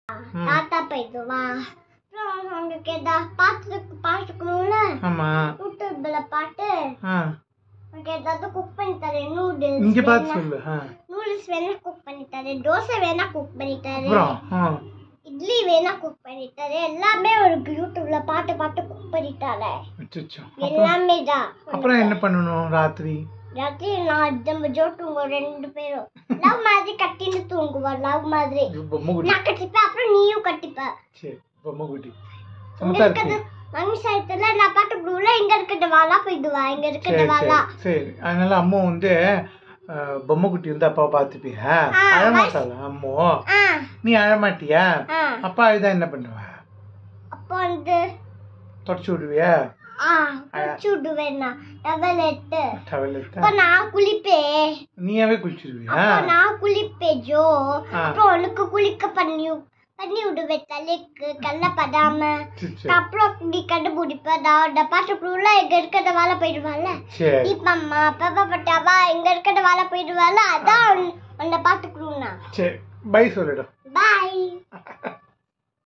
ம். தாத்தா போயிடுவா அப்புறம் உங்களுக்கு ஏதாவது பாத்துக்கு பாத்துக்கணும்ல ஆமா யூடியூப்ல பாட்டு ஆ உங்களுக்கு ஏதாவது குக் பண்ணி தரேன் நூடுல்ஸ் இங்க பார்த்து சொல்லு ஆ நூடுல்ஸ் வேணா குக் பண்ணி தரேன் தோசை வேணா குக் பண்ணி தரேன் அப்புறம் ஆ இட்லி வேணா குக் பண்ணி தரேன் எல்லாமே உங்களுக்கு யூடியூப்ல பாட்டு பாட்டு குக் பண்ணி தரேன் அச்சச்சோ. அப்புறம் எல்லாமே தான் அப்புறம் என்ன பண்ணணும் ராத்திரி ராத்திரி நான் நம்ம ஜோ தூங்குவோம் ரெண்டு பேரும் லவ் மாதிரி கட்டின்னு தூங்குவோம் லவ் மாதிரி பொம்மை குட்டி நான் கட்டிப்பேன் அப்புறம் நீயும் கட்டிப்ப சரி பொம்மை குட்டி இங்க சமத்தா இருக்கிறது இருக்கு மம்மி சாயத்துல நான் பாட்டு ப்ளூல இங்க இருக்கிறது வாலா போயிடுவா இங்க இருக்கிறது சரி வாலா சரி சரி அதனால அம்மா வந்து அஹ், பொம்மை குட்டி வந்து அப்பா பார்த்துப்பியா ஆ, அழமாட்டாளா அம்மோ ஆ நீ அழமாட்டியா ஆ அப்பா அழுதா என்ன பண்ணுவ அப்போ வந்து தொடச்சு விடுவியா ஆ குளிச்சு விடுவேன் நான் டவல் எடுத்து டவல் அப்போ எடுத்தா நான் குளிப்பேன் நீயாவே குளிச்சிருவியா அப்போ நான் குளிப்பேன் ஜோ ஆ. அப்புறம் உனக்கு குளிக்க பண்ணி பண்ணி விடுவேன் தலைக்கு கல்ல படாம சரி, சரி அப்புறம் நீ கண்டுபிடிப்ப நான் பாட்டுக்குள்ள எங்க இருக்கிற வேலை போயிடுவாள்ல சரி தீபம்மா பாப்பா பட்டாவா எங்க இருக்கிற வேலை போயிடுவாள்ல அதான் உன்- உன்னை பாத்துக்கணும்னா சரி பை சொல்லிடும்